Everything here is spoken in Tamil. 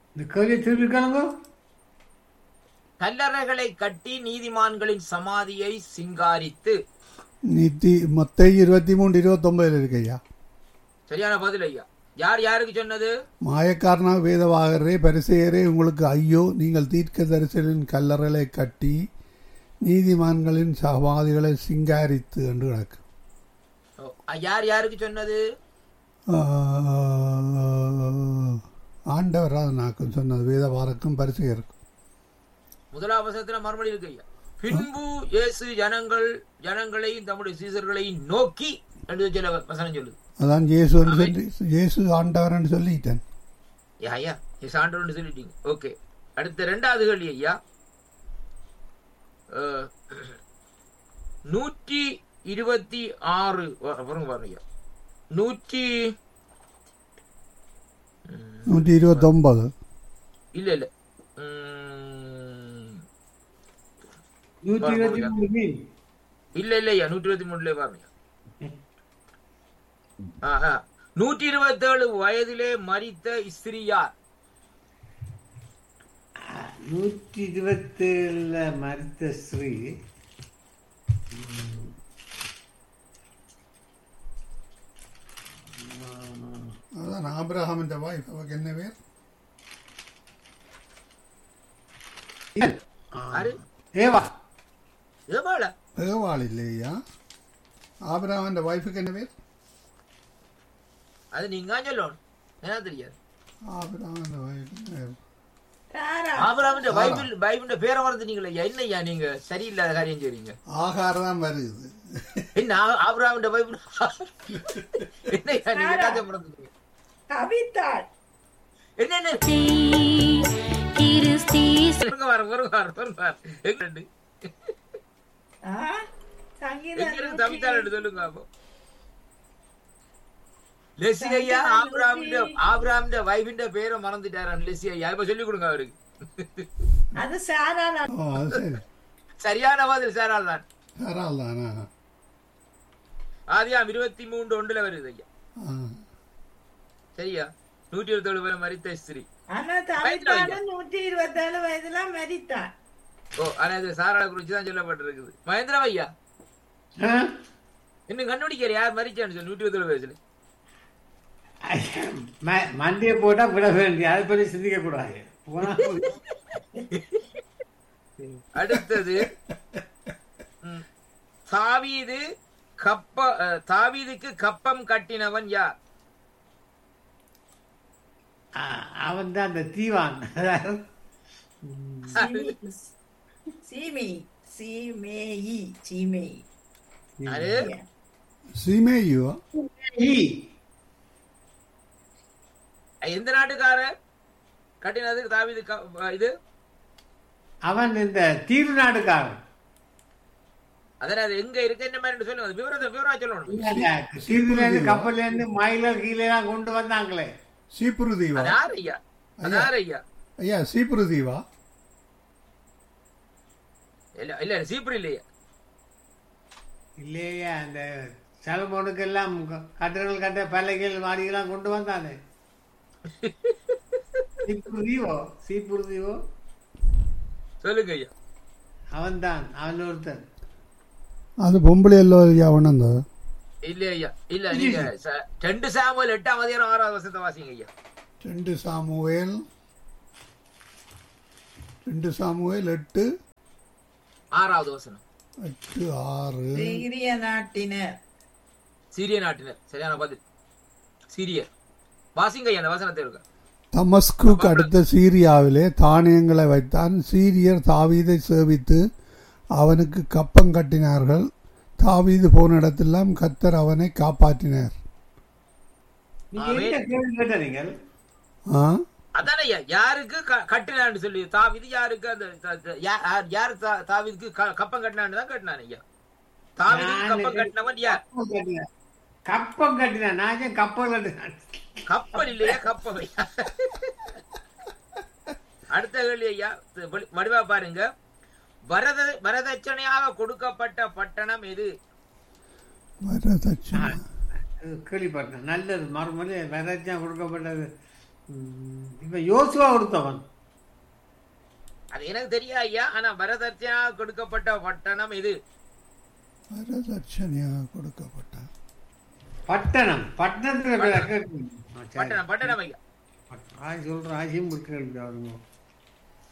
இந்த கேள்வி திருப்பி கேளுங்க கல்லறைகளை கட்டி நீதிமான்களின் சமாதியை சிங்காரித்து நீத்தி மொத்த இருபத்தி மூணு இருபத்தொன்பதுல இருக்கு ஐயா சரியான பதில் ஐயா யார் யாருக்கு சொன்னது மாயக்காரனா வேதவாகரே பரிசெயரே உங்களுக்கு ஐயோ நீங்கள் தீர்க்க தரிசனின் கல்லறைகளை கட்டி நீதிமான்களின் சமாதிகளை சிங்காரித்து என்று கிடக்கு ஓ, யார் யாருக்கு சொன்னது ஆண்டவர் நாக்கும் சொன்னது வேதவாரக்கும் பரிசெயருக்கும் முதலாம் வசனத்துல மறுமொழி இருக்கு ஐயா பின்பு இயேசு ஜனங்கள் ஜனங்களையும் தம்முடைய சீசர்களையும் நோக்கி என்று சில வசனம் சொல்லுது அதான் இயேசு என்று சொல்லி இயேசு ஆண்டவர்னு சொல்லிட்டேன் ஐயா ஐயா இயேசு ஆண்டவர்னு சொல்லிட்டீங்க ஓகே அடுத்த ரெண்டாவது கேள்வி ஐயா அஹ், நூற்றி இருபத்தி ஆறு வ- பாருங்க பாருங்க ஐயா நூற்றி நூற்றி இருபத்தொன்பது இல்ல இல்ல உம், நூற்றி இருபத்தி மூணு மீன் இல்ல இல்ல ஐயா நூற்றி இருபத்தி மூணுல பாருங்க ஆ, ஆ. நூற்றி இருபத்தேழு வயதிலே மரித்த ஸ்திரியார் நூற்றி இருபத்தேழுல மரித்த ஸ்ரீ அதான் ஆபிரகாமின் வாய்ஃப் அவருக்கு என்ன பேர் யாரு ஏவா ஏவாள ஏவாள் இல்லையா ஆபிரகாமின் ஒய்ஃபுக்கு என்ன பேர் அது நீங்க சொல்லணும் என்ன தெரியாது ஆபிரகாமின் ஒய்ஃப் ஆபிரகாமின் பைபிள் பைபிள் பேரை மறந்துட்டீங்களா ஐயா என்ன ஐயா நீங்க சரியில்லாத காரியம் செய்றீங்க ஆகார் தான் வருது என்ன ஆ- ஆபிரகாமின் பைபிள் என்ன ஐயா நீங்க எல்லாத்தையும் மறந்துட்டீங்க கவித்தாள் என்ன என்ன கிறிஸ்தி வருங்க வார வருங்க வார வருங்க வார எங்க இருந்து? ஆ? சங்கீதம் எங்க இருந்து நூற்றி- தவித்தாள் சொல்லுங்க அப்போ லெசி ஐயா ஆபிரகாமின் ஆபிரகாமின் வைஃபின் பேரை மறந்துட்டாரான் லெசி ஐயா இப்ப சொல்லிக் கொடுங்க அவருக்கு அது சாராளா ஓ அது சரி சரியான பதில் சாரால் தான் யாரால் தானா ஆதியாம் இருபத்தி மூன்று ஒன்றுல வருது ஐயா ஆ. சரியா நூற்றி இருபத்தேழு பேர் மரித்த ஸ்திரீ ஆனா வயதுல தவித்தாலும் நூற்றி இருபத்தேழு வயதுல மரித்தான் ஓ ஆனா இது சாராளை குறிச்சு தான் சொல்லப்பட்டிருக்குது மகேந்திரம் ஐயா ஆ? இன்னும் கண்டுபிடிக்கிற யார் மரிச்சான்னு சொல்லி நூற்றி இருபத்தேழு வயசுல ம- மண்டியை போட்டா விட வேண்டிய அதை பற்றி சிந்திக்க கூடாது போனா அடுத்தது ம், தாவீது கப்ப அஹ், தாவீதுக்கு கப்பம் கட்டினவன் யார் அவன் தான் அந்த தீவான் சீமி சீமேயி சீமேயி அது சீமேயோ ஈ. எந்த நாட்டுக்காரர் கட்டினது தாவீது க- இது அவன் இந்த தீவு நாடுக்காரன் அதான் அது எங்க இருக்கு என்ன மாதிரி சொல்லுங்க அது விவரத்தை விவரமா சொல்லணும் தீவுல இருந்து கப்பல்ல இருந்து மயிலர் கீழே எல்லாம் கொண்டு வந்தாங்களே சீப்புரு தீவா அது யார் ஐயா அது யார் ஐயா ஐயா சீப்புரு தீவா இல்ல இல்ல சீப்பர் இல்லையா இல்லையா அந்த சலமோனுக்கு எல்லாம் கட்டடங்கள் கட்ட பல்லைகள் மாடிகள்லாம் கொண்டு வந்தானே சீப்புருதீவோ சீப்புருதீவோ சொல்லுங்க ஐயா அவன் தான் அவன் ஒருத்தன் அது பொம்பளை எல்லோ ஐயா ஒன்று இல்ல ஐயா இல்ல நீங்க ச- ரெண்டு சாமுவேல் எட்டாம் அதிகாரம் ஆறாவது வருஷத்தை வாசிங்க ஐயா ரெண்டு சாமுவேல் ரெண்டு சாமுவேல் எட்டு ஆறாவது வசனம் எட்டு ஆறு சீரிய நாட்டினர் சீரிய நாட்டினர் சரியான பதில் சீரியர் வாசிங்க ஐயா அந்த வசனத்தை இருக்க தமஸ்குக்கு அடுத்த சீரியாவிலே தானியங்களை வைத்தான் சீரியர் தாவீதை சேவித்து அவனுக்கு கப்பம் கட்டினார்கள் தாவீது போன இடத்தெல்லாம் கத்தர் அவனை காப்பாற்றினார் நீங்க என்ன கேள்வி கேட்ட நீங்கள் ஆ அதானே ஐயா யாருக்கு க- கட்டினான்னு சொல்லி தாவிது யாருக்கு அந்த த- த- யா- யார் யார் தா- தாவீதுக்கு க- கப்பம் கட்டினான்னு தான் கட்டினான் ஐயா தாவீதுக்கு நான் கப்பம் கட்டினவன் யார் கப்பம் கட்டினான் கப்பம் கட்டினான் நான் ஏன் கப்பல் கட்டினான் கப்பல் இல்லையா கப்பம் ஐயா அடுத்த கேள்வி ஐயா வடி- வடிவா பாருங்க வரத வரதட்சணையாக கொடுக்கப்பட்ட பட்டணம் எது வரதட்சணை கேள்விப்பட்டேன் நல்லது மறுமொழி விதைச்சா கொடுக்கப்பட்டது ம், இப்ப யோசுவா கொடுத்தவன் அது எனக்கு தெரியா ஐயா ஆனா வரதட்சணா கொடுக்கப்பட்ட பட்டணம் இது வரதட்சணையாக கொடுக்கப்பட்ட பட்டணம் பட்டணத்துல பேர் கேட்கணும். ஆ, சரி. பட்டணம் பட்டணம் ஐயா ஆ, சொல்ற ஆசியும் கேள்வி